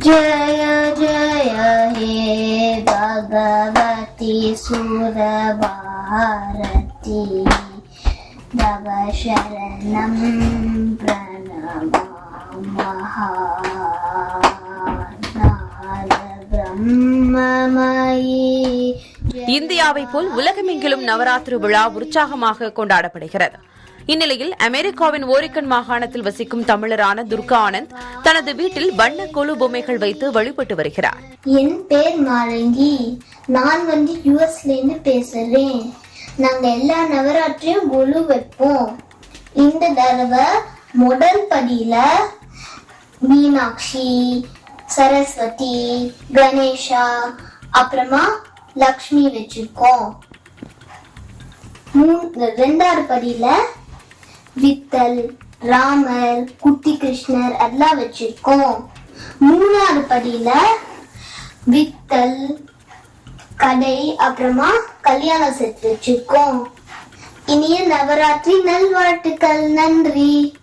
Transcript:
जय जय हे भगवती सुरभारती तव शरणं प्रणमामः ब्रह्ममयी இந்தியாவை போல் உலகமெங்கிலும் நவராத்திரி விழா உற்சாகமாக கொண்டாடப்படுகிறது இந்நிலையில் அமெரிக்காவின் ஓரிக்கன் மாகாணத்தில் வசிக்கும் தமிழரான துர்கா ஆனந்த் தனது வீட்டில் வண்ண கொலு பொம்மைகள் வைத்து வழிபட்டு வருகிறார் என் பேர் மாலங்கி நான் வந்து யூஎஸ்ல இருந்து பேசுறேன் நாங்க எல்லா நவராத்திரியும் குழு வைப்போம் இந்த தடவை முதல் படியில மீனாட்சி சரஸ்வதி கணேஷா அப்புறமா லக்ஷ்மி வச்சிருக்கோம் மூணு ரெண்டாவது படியில வித்தல் ராமர் குட்டி கிருஷ்ணர் எல்லாம் வச்சிருக்கோம் மூணாவது படியில வித்தல் கடை அப்புறமா கல்யாண செட் வச்சிருக்கோம் இனிய நவராத்திரி நல்வாழ்த்துக்கள் நன்றி